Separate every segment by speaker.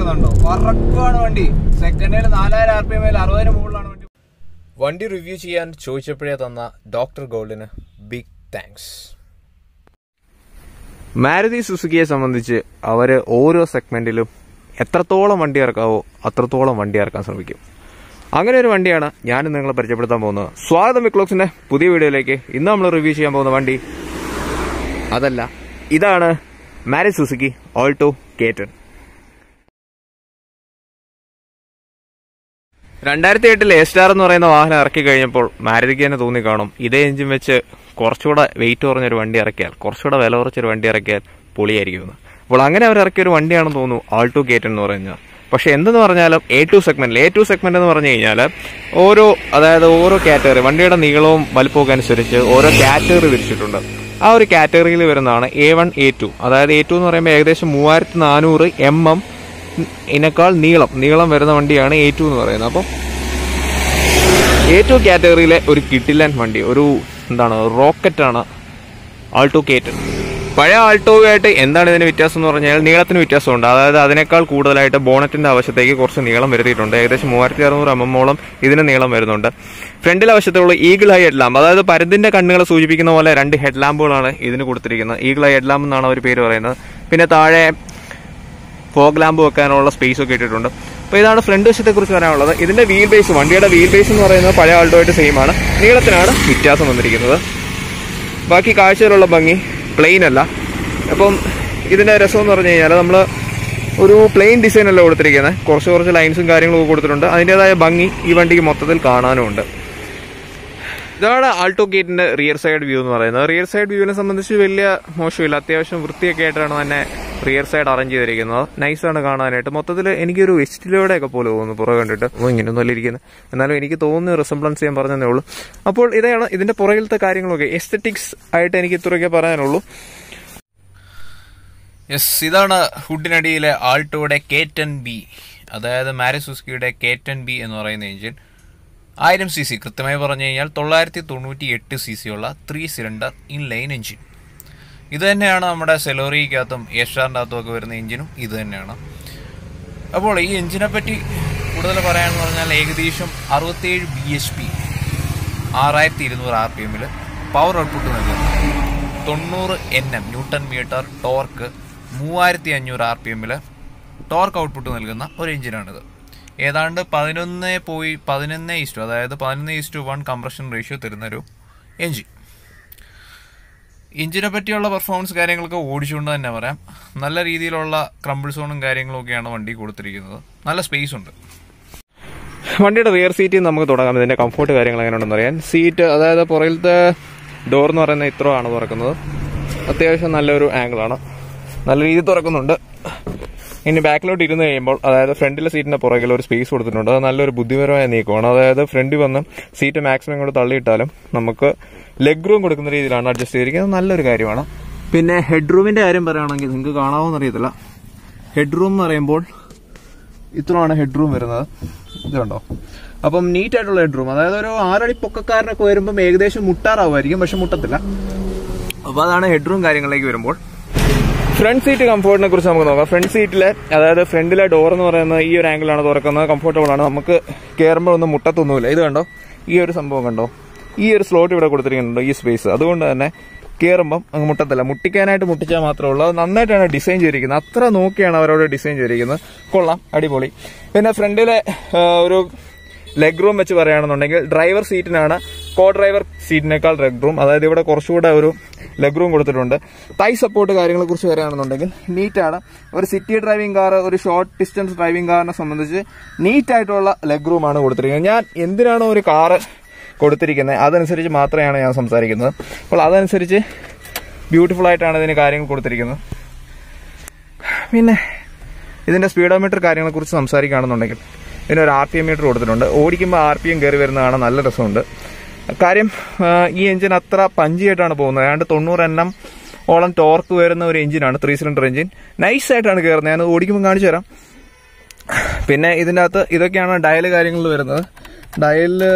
Speaker 1: കാണുന്നുണ്ടോ പറക്കുവാണ് വണ്ടി സെക്കൻഡിൽ നാലായിരം ആർ പി എം അറുപതിന് മുകളിലാണ് വണ്ടി
Speaker 2: വണ്ടി റിവ്യൂ ചെയ്യാൻ ചോദിച്ചപ്പോഴേ തന്ന ഡോക്ടർ ഗോൾഡിന് ബിഗ് താങ്ക്സ് മാരുതി സുസുക്കിയെ സംബന്ധിച്ച് അവര് ഓരോ സെഗ്മെന്റിലും എത്രത്തോളം വണ്ടി ഇറക്കാവോ അത്രത്തോളം വണ്ടി ഇറക്കാൻ ശ്രമിക്കും അങ്ങനെ ഒരു വണ്ടിയാണ് ഞാൻ നിങ്ങളെ പരിചയപ്പെടുത്താൻ പോകുന്നത് സ്വാഗതം വിക്ലോക്സിന്റെ പുതിയ വീഡിയോയിലേക്ക് ഇന്ന് നമ്മൾ റിവ്യൂ ചെയ്യാൻ പോകുന്ന വണ്ടി അതല്ല ഇതാണ് മാരുതി സുസുക്കി ഓൾട്ടോ കേറ്റൻ രണ്ടായിരത്തി എട്ടിൽ എ സ്റ്റാർ എന്ന് പറയുന്ന വാഹനം ഇറക്കി കഴിഞ്ഞപ്പോൾ മാരുതിക്ക് തന്നെ തോന്നി കാണും ഇതേ എഞ്ചിൻ വെച്ച് കുറച്ചുകൂടെ വെയിറ്റ് കുറഞ്ഞൊരു വണ്ടി ഇറക്കിയാൽ കുറച്ചുകൂടെ വില കുറച്ചൊരു വണ്ടി ഇറക്കിയാൽ പൊളിയായിരിക്കുമെന്ന് അപ്പോൾ അങ്ങനെ അവർ ഇറക്കിയ ഒരു വണ്ടിയാണെന്ന് തോന്നുന്നു ആൾട്ടോ കേറ്റൻ എന്ന് പറയുന്നത് പക്ഷെ എന്തെന്ന് പറഞ്ഞാലും എ ടു സെഗ്മെന്റിൽ എ ടു സെഗ്മെന്റ് എന്ന് പറഞ്ഞു കഴിഞ്ഞാൽ ഓരോ അതായത് ഓരോ കാറ്റഗറി വണ്ടിയുടെ നീളവും വലുപ്പമൊക്കെ അനുസരിച്ച് ഓരോ കാറ്റഗറി തിരിച്ചിട്ടുണ്ട് ആ ഒരു കാറ്റഗറിയിൽ വരുന്നതാണ് എ വൺ എ ടു അതായത് എ ടു എന്ന് പറയുമ്പോൾ ഏകദേശം മൂവായിരത്തി നാനൂറ് എം എം ഇതിനേക്കാൾ നീളം നീളം വരുന്ന വണ്ടിയാണ് എ ടു എന്ന് പറയുന്നത് അപ്പം എ ടു കാറ്റഗറിയിലെ ഒരു കിട്ടിലൻ വണ്ടി ഒരു എന്താണ് റോക്കറ്റാണ് ആൾട്ടോ കേറ്റൻ പഴയ ആൾട്ടോയുമായിട്ട് എന്താണ് ഇതിന് വ്യത്യാസം എന്ന് പറഞ്ഞാൽ നീളത്തിന് വ്യത്യാസമുണ്ട് അതായത് അതിനേക്കാൾ കൂടുതലായിട്ട് ബോണറ്റിന്റെ ആവശ്യത്തേക്ക് കുറച്ച് നീളം വരുത്തിയിട്ടുണ്ട് ഏകദേശം മൂവായിരത്തി അറുന്നൂറ് എം എമ്മോളം ഇതിന് നീളം വരുന്നുണ്ട് ഫ്രണ്ടിലെ വശത്തുള്ള ഈഗിൾ ഹൈ ഹെഡ് ലാമ്പ് അതായത് പരുന്തിന്റെ കണ്ണുകളെ സൂചിപ്പിക്കുന്ന പോലെ രണ്ട് ഹെഡ് ലാമ്പുകളാണ് ഇതിന് കൊടുത്തിരിക്കുന്നത് ഈഗിൾ ഹൈ ഹെഡ് ലാമ്പ് എന്നാണ് അവർ പേര് പറയുന്നത് പിന്നെ താഴെ ഫോഗ് ലാമ്പ് വെക്കാനുള്ള സ്പേസ് ഒക്കെ ഇട്ടിട്ടുണ്ട് അപ്പോൾ ഇതാണ് ഫ്രണ്ട് വശത്തെ കുറിച്ച് പറയാനുള്ളത് ഇതിന്റെ വീൽ ബേസ് വണ്ടിയുടെ വീൽ ബേസ് എന്ന് പറയുന്നത് പഴയ ആൾട്ടോയായിട്ട് സെയിം ആണ് നീളത്തിനാണ് വ്യത്യാസം വന്നിരിക്കുന്നത് ബാക്കി കാഴ്ചയിലുള്ള ഭംഗി പ്ലെയിൻ അല്ല അപ്പം ഇതിന്റെ രസം എന്ന് പറഞ്ഞു കഴിഞ്ഞാൽ നമ്മൾ ഒരു പ്ലെയിൻ ഡിസൈൻ അല്ല കൊടുത്തിരിക്കുന്നത് കുറച്ച് കുറച്ച് ലൈൻസും കാര്യങ്ങളും ഒക്കെ കൊടുത്തിട്ടുണ്ട് അതിൻ്റെതായ ഭംഗി ഈ വണ്ടിക്ക് മൊത്തത്തിൽ കാണാനും ഉണ്ട് ഇതാണ് ആൾട്ടോ ഗേറ്റിന്റെ റിയർ സൈഡ് വ്യൂ എന്ന് പറയുന്നത് റിയർ സൈഡ് വ്യൂവിനെ സംബന്ധിച്ച് വലിയ മോശമില്ല അത്യാവശ്യം വൃത്തിയൊക്കെ ആയിട്ടാണ് തന്നെ റിയർ സൈഡ് അറേഞ്ച് ചെയ്തിരിക്കുന്നത് നൈസാണ് കാണാനായിട്ട് മൊത്തത്തിൽ എനിക്കൊരു എസ്റ്റിലൂടെ ഒക്കെ പോലെ തോന്നുന്നു പുറകെ കണ്ടിട്ട് ഓ ഇങ്ങനെയൊന്നും അല്ല ഇരിക്കുന്നത് എന്നാലും എനിക്ക് തോന്നുന്ന റിസംബ്ലൻസ് ചെയ്യാൻ പറഞ്ഞതേ ഉള്ളൂ അപ്പോൾ ഇതാണ് ഇതിന്റെ പുറകിലത്തെ കാര്യങ്ങളൊക്കെ എസ്തറ്റിക്സ് ആയിട്ട് എനിക്ക് ഇത്രയൊക്കെ പറയാനുള്ളൂ യെസ് ഇതാണ് ഹുഡിനടിയിലെ ആൾട്ടോയുടെ കെ ടെൻ ബി അതായത് മാരിസുസ്കിയുടെ കെ ടെൻ ബി എന്ന് പറയുന്ന എഞ്ചിൻ ആയിരം സി സി കൃത്യമായി പറഞ്ഞു കഴിഞ്ഞാൽ തൊള്ളായിരത്തി തൊണ്ണൂറ്റി എട്ട് സി സി ഉള്ള three cylinder in line engine ഇത് തന്നെയാണ് നമ്മുടെ സെലോറിക്കകത്തും ഏഷ്യാറിൻ്റെ അകത്തും ഒക്കെ വരുന്ന എഞ്ചിനും ഇത് തന്നെയാണ് അപ്പോൾ ഈ എഞ്ചിനെ പറ്റി കൂടുതൽ പറയാമെന്ന് പറഞ്ഞാൽ ഏകദേശം അറുപത്തേഴ് ബി എച്ച് പി ആറായിരത്തി ഇരുന്നൂറ് ആർ പി എമ്മിൽ പവർ ഔട്ട്പുട്ട് നൽകുന്നു തൊണ്ണൂറ് N M newton metre torque മൂവായിരത്തി അഞ്ഞൂറ് ആർ പി എമ്മിൽ ടോർക്ക് ഔട്ട്പുട്ട് നൽകുന്ന ഒരു എഞ്ചിനാണിത് ഏതാണ്ട് പതിനൊന്ന് പോയി പതിനൊന്ന് ഈസ്റ്റു അതായത് പതിനൊന്ന് ഈസ്റ്റു വൺ കംപ്രഷൻ റേഷ്യോ തരുന്നൊരു എഞ്ചിൻ എഞ്ചിനെ പറ്റിയുള്ള പെർഫോമൻസ് കാര്യങ്ങളൊക്കെ ഓടിച്ചുകൊണ്ട് തന്നെ പറയാം നല്ല രീതിയിലുള്ള ക്രംബിൾ സോണും കാര്യങ്ങളും ഒക്കെയാണ് വണ്ടി കൊടുത്തിരിക്കുന്നത് നല്ല സ്പേസ് ഉണ്ട് വണ്ടിയുടെ റിയർ സീറ്റിൽ നമുക്ക് തുടങ്ങാം ഇതിന്റെ കംഫോർട്ട് കാര്യങ്ങൾ എങ്ങനെയുണ്ടെന്ന് അറിയാൻ സീറ്റ് അതായത് പുറകിലത്തെ ഡോർ എന്ന് പറയുന്നത് ഇത്ര ആണ് തുറക്കുന്നത് അത്യാവശ്യം നല്ലൊരു ആംഗിളാണ് നല്ല രീതിയിൽ തുറക്കുന്നുണ്ട് ഇനി ബാക്കിലോട്ട് ഇരുന്ന് കഴിയുമ്പോൾ അതായത് ഫ്രണ്ടിലെ സീറ്റിന്റെ പുറകിൽ ഒരു സ്പേസ് കൊടുത്തിട്ടുണ്ട് അത് നല്ലൊരു ബുദ്ധിപരമായ നീക്കമാണ് അതായത് ഫ്രണ്ടിൽ വന്ന് സീറ്റ് മാക്സിമം ഇങ്ങോട്ട് തള്ളിയിട്ടാലും നമുക്ക് ലെഗ് റൂം കൊടുക്കുന്ന രീതിയിലാണ് അഡ്ജസ്റ്റ് ചെയ്തിരിക്കുന്നത് നല്ലൊരു കാര്യമാണ് പിന്നെ ഹെഡ് റൂമിന്റെ കാര്യം പറയുകയാണെങ്കിൽ നിങ്ങൾക്ക് കാണാമെന്ന് അറിയത്തില്ല ഹെഡ് റൂം എന്ന് പറയുമ്പോൾ ഇത്രയാണ് ഹെഡ് റൂം വരുന്നത് ഇതുണ്ടോ അപ്പം നീറ്റ് ആയിട്ടുള്ള ഹെഡ് റൂം അതായത് ഒരു ആറടി പൊക്കക്കാരനൊക്കെ വരുമ്പം ഏകദേശം മുട്ടാറാവുമായിരിക്കും പക്ഷെ മുട്ടത്തില്ല അപ്പോൾ അതാണ് ഹെഡ് റൂം കാര്യങ്ങളിലേക്ക് വരുമ്പോൾ ഫ്രണ്ട് സീറ്റ് കംഫോർട്ടിനെ കുറിച്ച് നമുക്ക് നോക്കാം ഫ്രണ്ട് സീറ്റിലെ അതായത് ഫ്രണ്ടിലെ ഡോർ എന്ന് പറയുന്നത് ഈ ഒരു ആംഗിളാണ് തുറക്കുന്നത് കംഫർട്ടബിൾ ആണ് നമുക്ക് കയറുമ്പോൾ ഒന്നും മുട്ടത്തൊന്നുമില്ല ഇത് കണ്ടോ ഈ ഒരു സംഭവം കണ്ടോ ഈ ഒരു സ്ലോട്ട് ഇവിടെ കൊടുത്തിരിക്കുന്നുണ്ടോ ഈ സ്പേസ് അതുകൊണ്ട് തന്നെ കയറുമ്പം അങ്ങ് മുട്ടത്തില്ല മുട്ടിക്കാനായിട്ട് മുട്ടിച്ചാൽ മാത്രമേ ഉള്ളൂ അത് നന്നായിട്ടാണ് ഡിസൈൻ ചെയ്തിരിക്കുന്നത് അത്ര നോക്കിയാണ് അവരോട് ഡിസൈൻ ചെയ്തിരിക്കുന്നത് കൊള്ളാം അടിപൊളി പിന്നെ ഫ്രണ്ടിലെ ആ, ഒരു ലെഗ് റൂം വെച്ച് പറയുകയാണെന്നുണ്ടെങ്കിൽ ഡ്രൈവർ സീറ്റിനാണ് കോ ഡ്രൈവർ സീറ്റിനേക്കാൾ ലെഗ് റൂം അതായത് ഇവിടെ കുറച്ചുകൂടെ ഒരു ലെഗ് റൂം കൊടുത്തിട്ടുണ്ട് തൈ സപ്പോർട്ട് കാര്യങ്ങളെ കുറിച്ച് പറയുകയാണെന്നുണ്ടെങ്കിൽ നീറ്റാണ് ഒരു സിറ്റി ഡ്രൈവിംഗ് കാർ ഒരു ഷോർട്ട് ഡിസ്റ്റൻസ് ഡ്രൈവിംഗ് കാറിനെ സംബന്ധിച്ച് നീറ്റ് ആയിട്ടുള്ള ലെഗ് റൂമാണ് കൊടുത്തിരിക്കുന്നത് ഞാൻ എന്തിനാണോ ഒരു കാറ് കൊടുത്തിരിക്കുന്നത് അതനുസരിച്ച് മാത്രമാണ് ഞാൻ സംസാരിക്കുന്നത് അപ്പോൾ അതനുസരിച്ച് ബ്യൂട്ടിഫുൾ ആയിട്ടാണ് ഇതിന് കാര്യങ്ങൾ കൊടുത്തിരിക്കുന്നത് പിന്നെ ഇതിന്റെ സ്പീഡോമീറ്റർ കാര്യങ്ങളെ കുറിച്ച് സംസാരിക്കുകയാണെന്നുണ്ടെങ്കിൽ ഇതിനൊരു ആർ പി എം മീറ്റർ കൊടുത്തിട്ടുണ്ട് ഓടിക്കുമ്പോൾ ആർ പി എം കയറി വരുന്ന കാണാൻ നല്ല രസമുണ്ട് കാര്യം ആ, ഈ എഞ്ചിൻ അത്ര പഞ്ചിയായിട്ടാണ് പോകുന്നത് ഏതാണ്ട് തൊണ്ണൂറ് എൻ എം ഓളം ടോർക്ക് വരുന്ന ഒരു എഞ്ചിനാണ് ത്രീ സിലിണ്ടർ എഞ്ചിൻ നൈസായിട്ടാണ് കയറുന്നത് ഞാൻ ഓടിക്കുമ്പോൾ കാണിച്ചു തരാം പിന്നെ ഇതിൻ്റെ അകത്ത് ഇതൊക്കെയാണ് ഡയൽ കാര്യങ്ങളിൽ വരുന്നത് ഡയലില്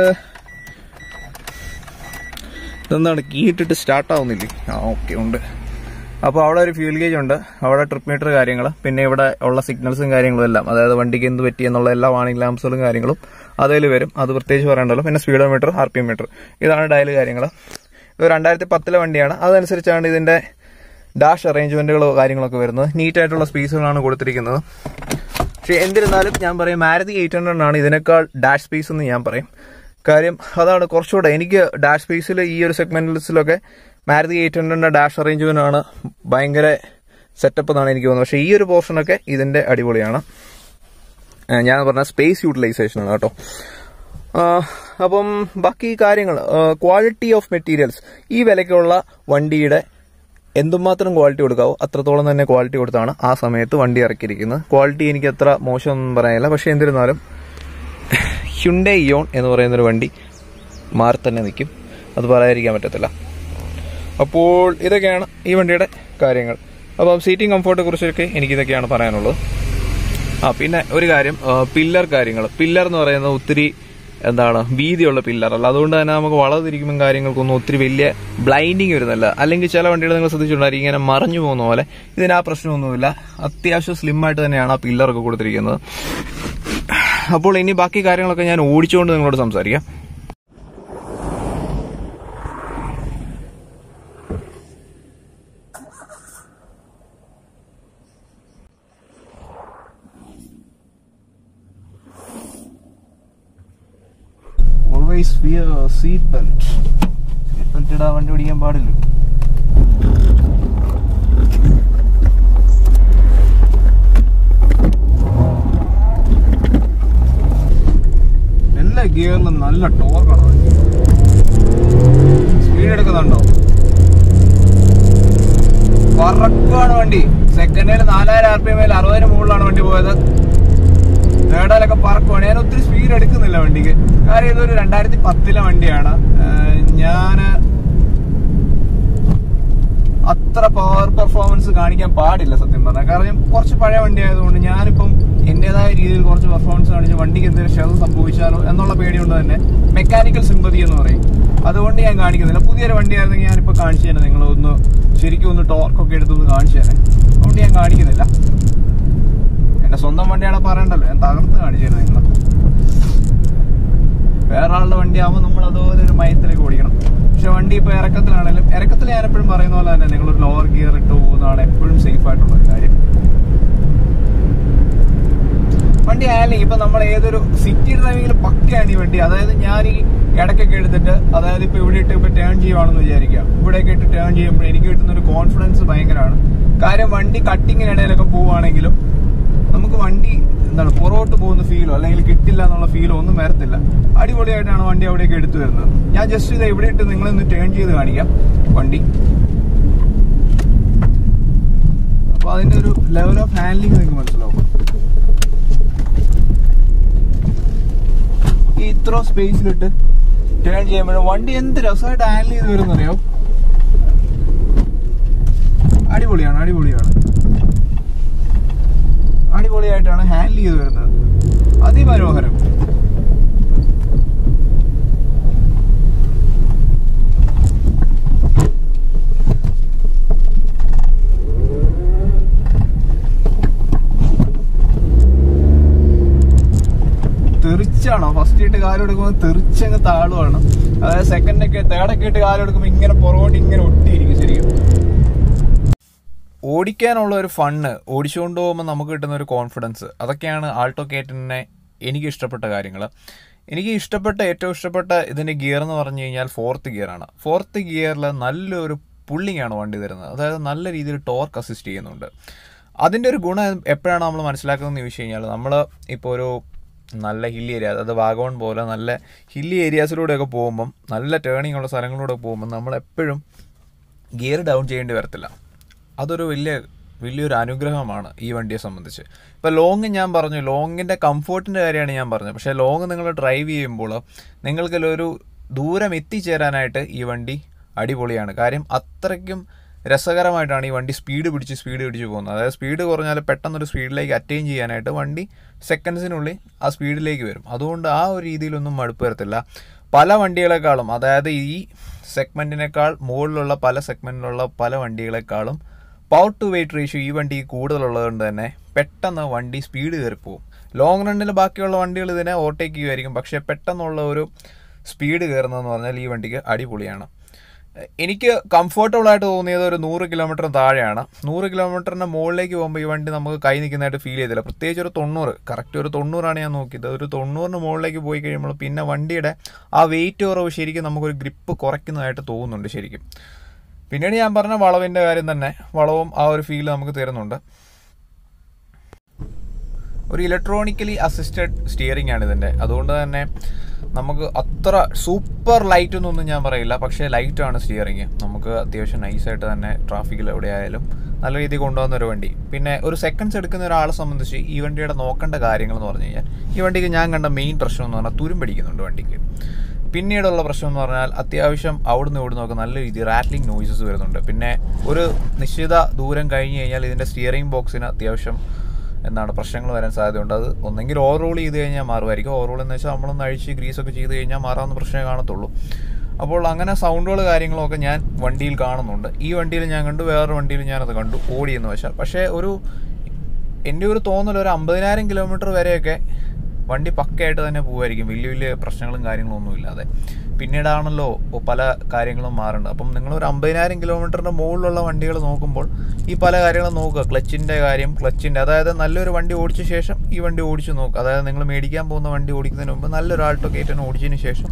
Speaker 2: ഇതെന്താണ് കീ ഇട്ടിട്ട് സ്റ്റാർട്ട് ആവുന്നില്ലേ ആ ഓക്കെ ഉണ്ട് അപ്പോൾ അവിടെ ഒരു ഫ്യൂൽ ഗേജ് ഉണ്ട് അവിടെ ട്രിപ്പ് മീറ്റർ കാര്യങ്ങൾ പിന്നെ ഇവിടെ ഉള്ള സിഗ്നൽസും കാര്യങ്ങളും എല്ലാം അതായത് വണ്ടിക്ക് എന്ത് പറ്റി എന്നുള്ള എല്ലാ വാണിംഗ് ലാംപ്സുകളും കാര്യങ്ങളും അതിൽ വരും അത് പ്രത്യേകിച്ച് പറയണ്ടല്ലോ പിന്നെ speedometer R P M meter ഇതാണ് ഡയൽ കാര്യങ്ങൾ ഇത് രണ്ടായിരത്തി പത്തിലെ വണ്ടിയാണ് അതനുസരിച്ചാണ് ഇതിന്റെ ഡാഷ് അറേഞ്ച്മെന്റുകളോ കാര്യങ്ങളൊക്കെ വരുന്നത് നീറ്റ് ആയിട്ടുള്ള സ്പേസുകളാണ് കൊടുത്തിരിക്കുന്നത് പക്ഷെ എന്നിരുന്നാലും ഞാൻ പറയും മാരുതി എയ്റ്റ് ഹൺഡ്രഡ് ആണ് ഇതിനേക്കാൾ ഡാഷ് സ്പേസ് എന്ന് ഞാൻ പറയും കാര്യം അതാണ് കുറച്ചുകൂടെ എനിക്ക് ഡാഷ് സ്പേസിൽ ഈ ഒരു സെഗ്മെന്റ്സിലൊക്കെ മാരുതി എയ്റ്റ് ഹൺഡ്രഡിന്റെ ഡാഷ് അറേഞ്ച്മെന്റ് ആണ് ഭയങ്കര സെറ്റപ്പ് എന്നാണ് എനിക്ക് തോന്നുന്നത് പക്ഷേ ഈ ഒരു പോർഷനൊക്കെ ഇതിന്റെ അടിപൊളിയാണ് ആ, ഞാൻ പറഞ്ഞ സ്പേസ് യൂട്ടിലൈസേഷൻ ആണ് കേട്ടോ ആ, അപ്പം ബാക്കി കാര്യങ്ങൾ ക്വാളിറ്റി ഓഫ് മെറ്റീരിയൽസ് ഈ വിലയ്ക്കുള്ള വണ്ടിയുടെ എന്തുമാത്രം ക്വാളിറ്റി കൊടുക്കാവോ അത്രത്തോളം തന്നെ ക്വാളിറ്റി കൊടുത്താണ് ആ സമയത്ത് വണ്ടി ഇറക്കിയിരിക്കുന്നത് ക്വാളിറ്റി എനിക്ക് അത്ര മോശമൊന്നും പറയാനില്ല പക്ഷെ എന്നിരുന്നാലും ഹ്യുണ്ടേ ഇയോൺ എന്ന് പറയുന്ന ഒരു വണ്ടി മാറി തന്നെ നിൽക്കും അത് പറയാതിരിക്കാൻ പറ്റത്തില്ല അപ്പോൾ ഇതൊക്കെയാണ് ഈ വണ്ടിയുടെ കാര്യങ്ങൾ അപ്പം സീറ്റിംഗ് കംഫോർട്ടെ കുറിച്ചൊക്കെ എനിക്കിതൊക്കെയാണ് പറയാനുള്ളത് ആ പിന്നെ ഒരു കാര്യം പില്ലർ കാര്യങ്ങൾ പില്ലർ എന്ന് പറയുന്നത് ഒത്തിരി എന്താണ് വീതിയുള്ള പില്ലർ അല്ല അതുകൊണ്ട് തന്നെ നമുക്ക് വളർന്നിരിക്കുമ്പോൾ കാര്യങ്ങൾക്കൊന്നും ഒത്തിരി വലിയ ബ്ലൈൻഡിങ് വരുന്നില്ല അല്ലെങ്കിൽ ചില വണ്ടികൾ നിങ്ങൾ ശ്രദ്ധിച്ചിട്ടുണ്ടായിരിക്കും ഇങ്ങനെ മറഞ്ഞു പോകുന്ന പോലെ ഇതിന് ആ പ്രശ്നമൊന്നുമില്ല അത്യാവശ്യം സ്ലിം ആയിട്ട് തന്നെയാണ് ആ പില്ലറൊക്കെ കൊടുത്തിരിക്കുന്നത് അപ്പോൾ ഇനി ബാക്കി കാര്യങ്ങളൊക്കെ ഞാൻ ഓടിച്ചുകൊണ്ട് നിങ്ങളോട് സംസാരിക്കാം always wear seat belt seat belt ഇടാൻ വണ്ടി ഓടിക്കാൻ പാടില്ല എല്ലാ ഗിയറിലും നല്ല ടോർക്കാണ് സ്പീഡ് എടുക്കുന്നുണ്ടോ പറക്കാണ് വണ്ടി സെക്കൻഡിൽ നാലായിരം ആർ പി എമ്മിൽ അറുപതിന് മുകളിലാണ് വണ്ടി പോയത് തേർഡിലൊക്കെ പറക്കുവാണ് ഞാൻ ഒത്തിരി സ്പീഡ് എടുക്കുന്നില്ല വണ്ടിക്ക് കാര്യം ഇതൊരു രണ്ടായിരത്തി പത്തിലെ വണ്ടിയാണ് ഞാൻ അത്ര പവർ പെർഫോമൻസ് കാണിക്കാൻ പാടില്ല സത്യം പറഞ്ഞാൽ കാരണം കുറച്ച് പഴയ വണ്ടി ആയതുകൊണ്ട് ഞാനിപ്പം എന്റേതായ രീതിയിൽ കുറച്ച് പെർഫോമൻസ് കാണിച്ച് വണ്ടിക്ക് എന്തെങ്കിലും ക്ഷതം സംഭവിച്ചാലോ എന്നുള്ള പേടിയുണ്ട് തന്നെ മെക്കാനിക്കൽ സിമ്പതി എന്ന് പറയും അതുകൊണ്ട് ഞാൻ കാണിക്കുന്നില്ല പുതിയൊരു വണ്ടി ആയിരുന്നെങ്കിൽ ഞാനിപ്പോൾ കാണിച്ചു തന്നെ നിങ്ങൾ ഒന്ന് ശരിക്കും ഒന്ന് ടോർക്കൊക്കെ എടുത്തൊന്ന് കാണിച്ചു തന്നെ അതുകൊണ്ട് ഞാൻ കാണിക്കുന്നില്ല എന്റെ സ്വന്തം വണ്ടിയാണ് പറയണ്ടല്ലോ ഞാൻ തകർത്ത് കാണിച്ചു തരുന്നത് നിങ്ങൾ വേറെ ആളുടെ വണ്ടി ആവുമ്പോൾ നമ്മൾ അതുപോലെ ഒരു മയത്തിലേക്ക് ഓടിക്കണം പക്ഷെ വണ്ടി ഇപ്പൊ ഇറക്കത്തിലാണെങ്കിലും ഇറക്കത്തിൽ ഞാൻ എപ്പോഴും പറയുന്ന പോലെ തന്നെ നിങ്ങൾ ഒരു ലോവർ ഗിയർ ഇട്ട് പോകുന്നതാണ് എപ്പോഴും സേഫ് ആയിട്ടുള്ള ഒരു കാര്യം വണ്ടി ആയാലും ഇപ്പൊ നമ്മൾ ഏതൊരു സിറ്റി ഡ്രൈവിംഗിൽ പക്കയാണ് ഈ വണ്ടി അതായത് ഞാൻ ഈ ഇടയ്ക്കൊക്കെ എടുത്തിട്ട് അതായത് ഇപ്പൊ ഇവിടെ ഇട്ട് ഇപ്പൊ ടേൺ ചെയ്യുവാണെന്ന് വിചാരിക്കാം ഇവിടെയൊക്കെ ഇട്ട് ടേൺ ചെയ്യുമ്പോൾ എനിക്ക് കിട്ടുന്ന ഒരു കോൺഫിഡൻസ് ഭയങ്കരമാണ് കാര്യം വണ്ടി കട്ടിങ്ങിനിടയിലൊക്കെ പോവുകയാണെങ്കിലും നമുക്ക് വണ്ടി എന്താണ് പുറകോട്ട് പോകുന്ന ഫീലോ അല്ലെങ്കിൽ കിട്ടില്ല എന്നുള്ള ഫീലോ ഒന്നും വരത്തില്ല അടിപൊളിയായിട്ടാണ് വണ്ടി അവിടേക്ക് എടുത്തു വരുന്നത് ഞാൻ ജസ്റ്റ് ഇത് ഇവിടെ ഇട്ട് നിങ്ങളൊന്ന് ടേൺ ചെയ്ത് കാണിക്കാം വണ്ടി അപ്പൊ അതിന്റെ ഒരു ലെവൽ ഓഫ് ഹാൻഡ്ലിംഗ് നിങ്ങൾക്ക് മനസ്സിലാവും ഈ ഇത്ര സ്പേസിലിട്ട് ടേൺ ചെയ്യുമ്പോഴും വണ്ടി എന്ത് രസമായിട്ട് ഹാൻഡിൽ ചെയ്ത് വരുന്നറിയോ അടിപൊളിയാണ് അടിപൊളിയാണ് അടിപൊളിയായിട്ടാണ് ഹാൻഡിൽ ചെയ്ത് വരുന്നത് അതിമനോഹരം തെറിച്ചാണോ ഫസ്റ്റ് ഇട്ട് കാലെടുക്കുമ്പോൾ തെറിച്ചങ്ങ് താളുവാണ് അതായത് സെക്കൻഡ് ഒക്കെ തേർഡൊക്കെ ഇട്ട് കാലെടുക്കുമ്പോൾ ഇങ്ങനെ പുറകോട്ട് ഇങ്ങനെ ഒട്ടിയിരിക്കും ശരിക്കും ഓടിക്കാനുള്ള ഒരു ഫണ്ണ് ഓടിച്ചുകൊണ്ട് പോകുമ്പോൾ നമുക്ക് കിട്ടുന്ന ഒരു കോൺഫിഡൻസ് അതൊക്കെയാണ് ആൾട്ടോ കേറ്റിനെ എനിക്ക് ഇഷ്ടപ്പെട്ട കാര്യങ്ങൾ എനിക്ക് ഇഷ്ടപ്പെട്ട ഏറ്റവും ഇഷ്ടപ്പെട്ട ഇതിൻ്റെ ഗിയർ എന്ന് പറഞ്ഞു കഴിഞ്ഞാൽ ഫോർത്ത് ഗിയറാണ് ഫോർത്ത് ഗിയറിൽ നല്ലൊരു പുള്ളിങ് ആണ് വണ്ടി തരുന്നത് അതായത് നല്ല രീതിയിൽ ടോർക്ക് അസിസ്റ്റ് ചെയ്യുന്നുണ്ട് അതിൻ്റെ ഒരു ഗുണം എപ്പോഴാണ് നമ്മൾ മനസ്സിലാക്കുന്നതെന്ന് ചോദിച്ചു കഴിഞ്ഞാൽ നമ്മൾ ഇപ്പോൾ ഒരു നല്ല ഹില്ലി ഏരിയ അതായത് വാഗോൺ പോലെ നല്ല ഹില്ലി ഏരിയാസിലൂടെയൊക്കെ പോകുമ്പം നല്ല ടേണിംഗ് ഉള്ള സ്ഥലങ്ങളിലൂടെ പോകുമ്പോൾ നമ്മൾ എപ്പോഴും ഗിയർ ഡൗൺ ചെയ്യേണ്ടി വരത്തില്ല അതൊരു വലിയ വലിയൊരു അനുഗ്രഹമാണ് ഈ വണ്ടിയെ സംബന്ധിച്ച് ഇപ്പോൾ ലോങ് ഞാൻ പറഞ്ഞു ലോങ്ങിൻ്റെ കംഫോർട്ടിൻ്റെ കാര്യമാണ് ഞാൻ പറഞ്ഞത് പക്ഷേ ലോങ് നിങ്ങൾ ഡ്രൈവ് ചെയ്യുമ്പോൾ നിങ്ങൾക്കൊരു ദൂരം എത്തിച്ചേരാനായിട്ട് ഈ വണ്ടി അടിപൊളിയാണ് കാര്യം അത്രയ്ക്കും രസകരമായിട്ടാണ് ഈ വണ്ടി സ്പീഡ് പിടിച്ച് സ്പീഡ് പിടിച്ച് പോകുന്നത് അതായത് സ്പീഡ് കുറഞ്ഞാൽ പെട്ടെന്നൊരു സ്പീഡിലേക്ക് അറ്റൈൻ ചെയ്യാനായിട്ട് വണ്ടി സെക്കൻഡ്സിനുള്ളിൽ ആ സ്പീഡിലേക്ക് വരും അതുകൊണ്ട് ആ ഒരു രീതിയിലൊന്നും മടുപ്പ് വരത്തില്ല പല വണ്ടികളെക്കാളും അതായത് ഈ സെഗ്മെൻറ്റിനേക്കാൾ മുകളിലുള്ള പല സെഗ്മെൻറ്റിലുള്ള പല വണ്ടികളെക്കാളും പവർ ടു വെയിറ്റ് റേഷ്യോ ഈ വണ്ടി കൂടുതലുള്ളതുകൊണ്ട് തന്നെ പെട്ടെന്ന് വണ്ടി സ്പീഡ് കയറിപ്പോവും ലോങ് റണ്ണിൽ ബാക്കിയുള്ള വണ്ടികൾ ഇതിനെ ഓവർടേക്ക് ചെയ്യുമായിരിക്കും പക്ഷേ പെട്ടെന്നുള്ള ഒരു സ്പീഡ് കയറുന്നതെന്ന് പറഞ്ഞാൽ ഈ വണ്ടിക്ക് അടിപൊളിയാണ് എനിക്ക് കംഫർട്ടബിൾ ആയിട്ട് തോന്നിയത് ഒരു നൂറ് കിലോമീറ്റർ താഴെയാണ് നൂറ് കിലോമീറ്ററിന്റെ മുകളിലേക്ക് പോകുമ്പോൾ ഈ വണ്ടി നമുക്ക് കൈ നിൽക്കുന്നതായിട്ട് ഫീൽ ചെയ്തില്ല പ്രത്യേകിച്ച് ഒരു തൊണ്ണൂറ് കറക്റ്റ് ഒരു തൊണ്ണൂറാണ് ഞാൻ നോക്കിയത് ഒരു തൊണ്ണൂറിന് മുകളിലേക്ക് പോയി കഴിയുമ്പോൾ പിന്നെ വണ്ടിയുടെ ആ വെയിറ്റ് കുറവ് ശരിക്കും നമുക്കൊരു ഗ്രിപ്പ് കുറയ്ക്കുന്നതായിട്ട് തോന്നുന്നുണ്ട് ശരിക്കും പിന്നീട് ഞാൻ പറഞ്ഞ വളവിൻ്റെ കാര്യം തന്നെ വളവും ആ ഒരു ഫീൽ നമുക്ക് തരുന്നുണ്ട് ഒരു ഇലക്ട്രോണിക്കലി അസിസ്റ്റഡ് സ്റ്റിയറിംഗ് ആണ് ഇതിൻ്റെ അതുകൊണ്ട് തന്നെ നമുക്ക് അത്ര സൂപ്പർ ലൈറ്റ് എന്നൊന്നും ഞാൻ പറയില്ല പക്ഷേ ലൈറ്റാണ് സ്റ്റിയറിംഗ് നമുക്ക് അത്യാവശ്യം നൈസായിട്ട് തന്നെ ട്രാഫിക്കിൽ എവിടെ ആയാലും നല്ല രീതിയിൽ കൊണ്ടുപോകുന്ന ഒരു വണ്ടി പിന്നെ ഒരു സെക്കൻഡ്സ് എടുക്കുന്ന ഒരാളെ സംബന്ധിച്ച് ഈ വണ്ടിയുടെ നോക്കേണ്ട കാര്യങ്ങൾ എന്ന് പറഞ്ഞു കഴിഞ്ഞാൽ ഈ വണ്ടിക്ക് ഞാൻ കണ്ട മെയിൻ പ്രശ്നം എന്ന് പറഞ്ഞാൽ തുരുമ്പടിക്കുന്നുണ്ട് വണ്ടിക്ക് പിന്നീടുള്ള പ്രശ്നം എന്ന് പറഞ്ഞാൽ അത്യാവശ്യം അവിടുന്ന് ഇവിടുന്ന് ഒക്കെ നല്ല രീതിയിൽ റാറ്റ്ലിംഗ് നോയ്സസ് വരുന്നുണ്ട് പിന്നെ ഒരു നിശ്ചിത ദൂരം കഴിഞ്ഞ് കഴിഞ്ഞാൽ ഇതിൻ്റെ സ്റ്റിയറിംഗ് ബോക്സിന് അത്യാവശ്യം എന്താണ് പ്രശ്നങ്ങൾ വരാൻ സാധ്യതയുണ്ട് അത് ഒന്നെങ്കിൽ ഓവറോൾ ചെയ്ത് കഴിഞ്ഞാൽ മാറുമായിരിക്കും ഓവറോൾ എന്ന് വെച്ചാൽ നമ്മളൊന്ന് അഴിച്ച് ഗ്രീസൊക്കെ ചെയ്ത് കഴിഞ്ഞാൽ മാറാവുന്ന പ്രശ്നമേ കാണത്തുള്ളൂ അപ്പോൾ അങ്ങനെ സൗണ്ടുകൾ കാര്യങ്ങളൊക്കെ ഞാൻ വണ്ടിയിൽ കാണുന്നുണ്ട് ഈ വണ്ടിയിൽ ഞാൻ കണ്ടു വേറൊരു വണ്ടിയിൽ ഞാനത് കണ്ടു ഓടിയെന്ന് വെച്ചാൽ പക്ഷേ ഒരു എൻ്റെ ഒരു തോന്നൽ ഒരു അമ്പതിനായിരം കിലോമീറ്റർ വരെയൊക്കെ വണ്ടി പക്കയായിട്ട് തന്നെ പോകുമായിരിക്കും വലിയ വലിയ പ്രശ്നങ്ങളും കാര്യങ്ങളും ഒന്നും ഇല്ലാതെ പിന്നീടാണല്ലോ പല കാര്യങ്ങളും മാറുന്നത് അപ്പം നിങ്ങൾ ഒരു അമ്പതിനായിരം കിലോമീറ്ററിൻ്റെ മുകളിലുള്ള വണ്ടികൾ നോക്കുമ്പോൾ ഈ പല കാര്യങ്ങളും നോക്കുക ക്ലച്ചിൻ്റെ കാര്യം ക്ലച്ചിൻ്റെ അതായത് നല്ലൊരു വണ്ടി ഓടിച്ച ശേഷം ഈ വണ്ടി ഓടിച്ച് നോക്കുക അതായത് നിങ്ങൾ മേടിക്കാൻ പോകുന്ന വണ്ടി ഓടിക്കുന്നതിന് മുമ്പ് നല്ലൊരു ആൾട്ടോ കേറ്റൻ ഓടിച്ചതിന് ശേഷം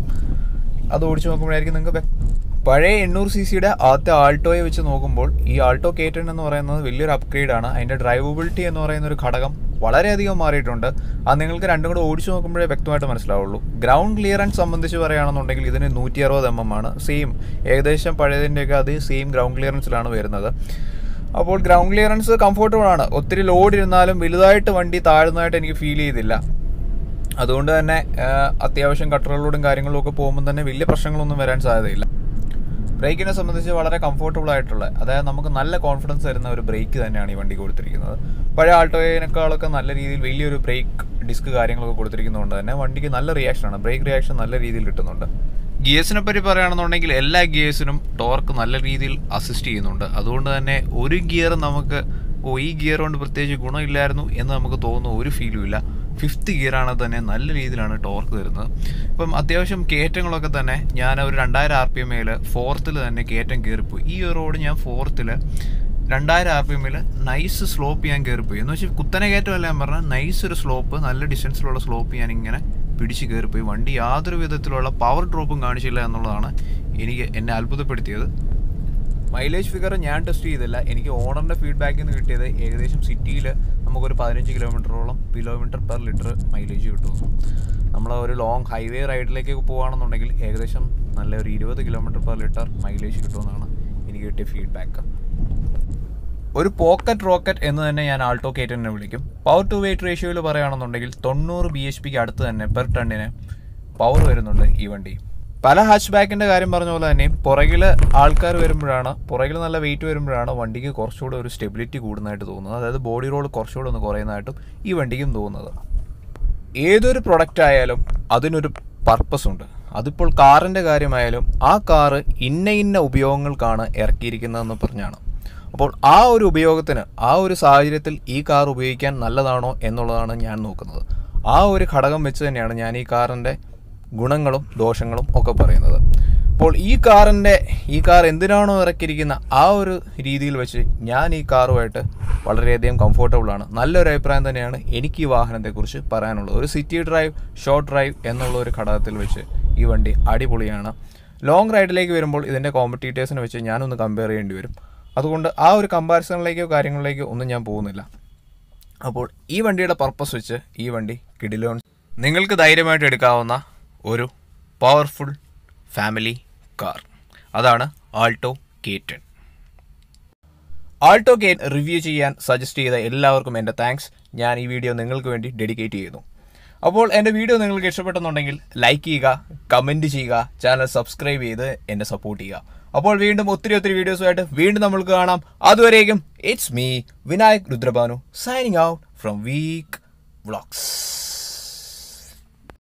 Speaker 2: അത് ഓടിച്ച് നോക്കുമ്പോഴായിരിക്കും നിങ്ങൾക്ക് പഴയ എണ്ണൂറ് സി സിയുടെ ആദ്യത്തെ ആൾട്ടോയെ വെച്ച് നോക്കുമ്പോൾ ഈ ആൾട്ടോ കേറ്റൺ എന്ന് പറയുന്നത് വലിയൊരു അപ്ഗ്രേഡ് ആണ് അതിൻ്റെ ഡ്രൈവബിലിറ്റി എന്ന് പറയുന്ന ഒരു ഘടകം വളരെയധികം മാറിയിട്ടുണ്ട് അത് നിങ്ങൾക്ക് രണ്ടും കൂടെ ഓടിച്ചു നോക്കുമ്പോഴേ വ്യക്തമായിട്ട് മനസ്സിലാവുള്ളൂ ഗ്രൗണ്ട് ക്ലിയറൻസ് സംബന്ധിച്ച് പറയുകയാണെന്നുണ്ടെങ്കിൽ ഇതിന് നൂറ്റി അറുപത് എം എം ആണ് സെയിം ഏകദേശം പഴയതിൻ്റെയൊക്കെ അതേ സെയിം ഗ്രൗണ്ട് ക്ലിയറൻസിലാണ് വരുന്നത് അപ്പോൾ ഗ്രൗണ്ട് ക്ലിയറൻസ് കംഫർട്ടബിൾ ആണ് ഒത്തിരി ലോഡ് ഇരുന്നാലും വലുതായിട്ട് വണ്ടി താഴ്ന്നതായിട്ട് എനിക്ക് ഫീൽ ചെയ്തില്ല അതുകൊണ്ട് തന്നെ ആ, അത്യാവശ്യം കട്ടറുകളിലൂടെയും കാര്യങ്ങളിലും ഒക്കെ പോകുമ്പോൾ തന്നെ വലിയ പ്രശ്നങ്ങളൊന്നും വരാൻ സാധ്യതയില്ല ബ്രേക്കിനെ സംബന്ധിച്ച് വളരെ കംഫർട്ടബിൾ ആയിട്ടുള്ള അതായത് നമുക്ക് നല്ല കോൺഫിഡൻസ് തരുന്ന ഒരു ബ്രേക്ക് തന്നെയാണ് ഈ വണ്ടി കൊടുത്തിരിക്കുന്നത് പഴയ ആൾട്ടോയേക്കാളൊക്കെ നല്ല രീതിയിൽ വലിയൊരു ബ്രേക്ക് ഡിസ്ക് കാര്യങ്ങളൊക്കെ കൊടുത്തിരിക്കുന്നതുകൊണ്ട് തന്നെ വണ്ടിക്ക് നല്ല റിയാക്ഷനാണ് ബ്രേക്ക് റിയാക്ഷൻ നല്ല രീതിയിൽ കിട്ടുന്നുണ്ട് ഗിയേഴ്സിനെ പറ്റി പറയുകയാണെന്നുണ്ടെങ്കിൽ എല്ലാ ഗിയേഴ്സിനും ടോർക്ക് നല്ല രീതിയിൽ അസിസ്റ്റ് ചെയ്യുന്നുണ്ട് അതുകൊണ്ട് തന്നെ ഒരു ഗിയർ നമുക്ക് ഓ ഈ ഗിയർ കൊണ്ട് പ്രത്യേകിച്ച് ഗുണമില്ലായിരുന്നു എന്ന് നമുക്ക് തോന്നുന്ന ഒരു ഫീലും ഇല്ല ഫിഫ്ത്ത് ഗിയറാണ് തന്നെ നല്ല രീതിയിലാണ് ടോർക്ക് തരുന്നത് ഇപ്പം അത്യാവശ്യം കയറ്റങ്ങളൊക്കെ തന്നെ ഞാൻ ഒരു രണ്ടായിരം ആർ പി എമ്മയിൽ ഫോർത്തിൽ തന്നെ കയറ്റം കയറിപ്പോയി ഈ ഒരു റോഡ് ഞാൻ ഫോർത്തിൽ രണ്ടായിരം ആർ പി എമ്മിൽ നൈസ് സ്ലോപ്പ് ഞാൻ കയറിപ്പോയി എന്ന് വെച്ചാൽ കുത്തനെ കയറ്റമല്ല ഞാൻ പറഞ്ഞാൽ നൈസ് ഒരു സ്ലോപ്പ് നല്ല ഡിസ്റ്റൻസിലുള്ള സ്ലോപ്പ് ഞാൻ ഇങ്ങനെ പിടിച്ച് കയറിപ്പോയി വണ്ടി യാതൊരു വിധത്തിലുള്ള പവർ ഡ്രോപ്പും കാണിച്ചില്ല എന്നുള്ളതാണ് എനിക്ക് എന്നെ അത്ഭുതപ്പെടുത്തിയത് മൈലേജ് ഫിഗർ ഞാൻ ടെസ്റ്റ് ചെയ്തില്ല എനിക്ക് ഓണറിൻ്റെ ഫീഡ്ബാക്കിൽ നിന്ന് കിട്ടിയത് ഏകദേശം സിറ്റിയിൽ നമുക്കൊരു പതിനഞ്ച് കിലോമീറ്ററോളം കിലോമീറ്റർ പെർ ലിറ്റർ മൈലേജ് കിട്ടുന്നു നമ്മൾ ഒരു ലോങ് ഹൈവേ റൈഡിലേക്ക് പോകുകയാണെന്നുണ്ടെങ്കിൽ ഏകദേശം നല്ല ഒരു ഇരുപത് കിലോമീറ്റർ പെർ ലിറ്റർ മൈലേജ് കിട്ടുമെന്നാണ് എനിക്ക് കിട്ടിയ ഫീഡ്ബാക്ക് ഒരു പോക്കറ്റ് റോക്കറ്റ് എന്ന് തന്നെ ഞാൻ ആൾട്ടോ കേറ്റനെ വിളിക്കും പവർ ടു വെയിറ്റ് റേഷ്യോയിൽ പറയുകയാണെന്നുണ്ടെങ്കിൽ തൊണ്ണൂറ് ബി എച്ച് പിക്ക് അടുത്ത് തന്നെ പെർ ടണ്ണിന് പവർ വരുന്നുണ്ട് ഈ വണ്ടി പല ഹാച്ച് ബാക്കിന്റെ കാര്യം പറഞ്ഞ പോലെ തന്നെ പുറകിൽ ആൾക്കാർ വരുമ്പോഴാണ് പുറകിൽ നല്ല വെയിറ്റ് വരുമ്പോഴാണ് വണ്ടിക്ക് കുറച്ചുകൂടെ ഒരു സ്റ്റെബിലിറ്റി കൂടുന്നതായിട്ട് തോന്നുന്നത് അതായത് ബോഡി റോൾ കുറച്ചുകൂടെ ഒന്ന് കുറയുന്നതായിട്ടും ഈ വണ്ടിക്കും തോന്നുന്നത് ഏതൊരു പ്രൊഡക്റ്റ് ആയാലും അതിനൊരു പർപ്പസ് ഉണ്ട് അതിപ്പോൾ കാറിൻ്റെ കാര്യമായാലും ആ കാറ് ഇന്ന ഇന്ന ഉപയോഗങ്ങൾക്കാണ് ഇറക്കിയിരിക്കുന്നതെന്ന് പറഞ്ഞാണ് അപ്പോൾ ആ ഒരു ഉപയോഗത്തിന് ആ ഒരു സാഹചര്യത്തിൽ ഈ കാർ ഉപയോഗിക്കാൻ നല്ലതാണോ എന്നുള്ളതാണ് ഞാൻ നോക്കുന്നത് ആ ഒരു ഘടകം വെച്ച് തന്നെയാണ് ഞാൻ ഈ കാറിൻ്റെ ഗുണങ്ങളും ദോഷങ്ങളും ഒക്കെ പറയുന്നത് അപ്പോൾ ഈ കാറിൻ്റെ ഈ കാർ എന്തിനാണോ ഇറക്കിയിരിക്കുന്ന ആ ഒരു രീതിയിൽ വെച്ച് ഞാൻ ഈ കാറുമായിട്ട് വളരെയധികം കംഫർട്ടബിൾ ആണ് നല്ലൊരു അഭിപ്രായം തന്നെയാണ് എനിക്ക് ഈ വാഹനത്തെക്കുറിച്ച് പറയാനുള്ളത് ഒരു സിറ്റി ഡ്രൈവ് ഷോർട്ട് ഡ്രൈവ് എന്നുള്ള ഒരു ഘടകത്തിൽ വെച്ച് ഈ വണ്ടി അടിപൊളിയാണ് ലോങ് റൈഡിലേക്ക് വരുമ്പോൾ ഇതിൻ്റെ കോമ്പറ്റീറ്റേഴ്സിനെ വെച്ച് ഞാനൊന്ന് കമ്പയർ ചെയ്യേണ്ടി വരും അതുകൊണ്ട് ആ ഒരു കമ്പാരിസണിലേക്കോ കാര്യങ്ങളിലേക്കോ ഒന്നും ഞാൻ പോകുന്നില്ല അപ്പോൾ ഈ വണ്ടിയുടെ പർപ്പസ് വെച്ച് ഈ വണ്ടി കിഡിലോൺ നിങ്ങൾക്ക് ധൈര്യമായിട്ട് എടുക്കാവുന്ന ഒരു പവർഫുൾ ഫാമിലി കാർ അതാണ് ആൾട്ടോ കേറ്റൺ ആൾട്ടോ ഗെയിൻ റിവ്യൂ ചെയ്യാൻ സജസ്റ്റ് ചെയ്ത എല്ലാവർക്കും എൻ്റെ താങ്ക്സ് ഞാൻ ഈ വീഡിയോ നിങ്ങൾക്ക് വേണ്ടി ഡെഡിക്കേറ്റ് ചെയ്യുന്നു അപ്പോൾ എൻ്റെ വീഡിയോ നിങ്ങൾക്ക് ഇഷ്ടപ്പെട്ടെന്നുണ്ടെങ്കിൽ ലൈക്ക് ചെയ്യുക കമൻറ്റ് ചെയ്യുക ചാനൽ സബ്സ്ക്രൈബ് ചെയ്ത് എന്നെ സപ്പോർട്ട് ചെയ്യുക അപ്പോൾ വീണ്ടും ഒത്തിരി ഒത്തിരി വീഡിയോസുമായിട്ട് വീണ്ടും നമ്മൾക്ക് കാണാം അതുവരേക്കും it's me Vinayak Rudrabanu signing out from week vlogs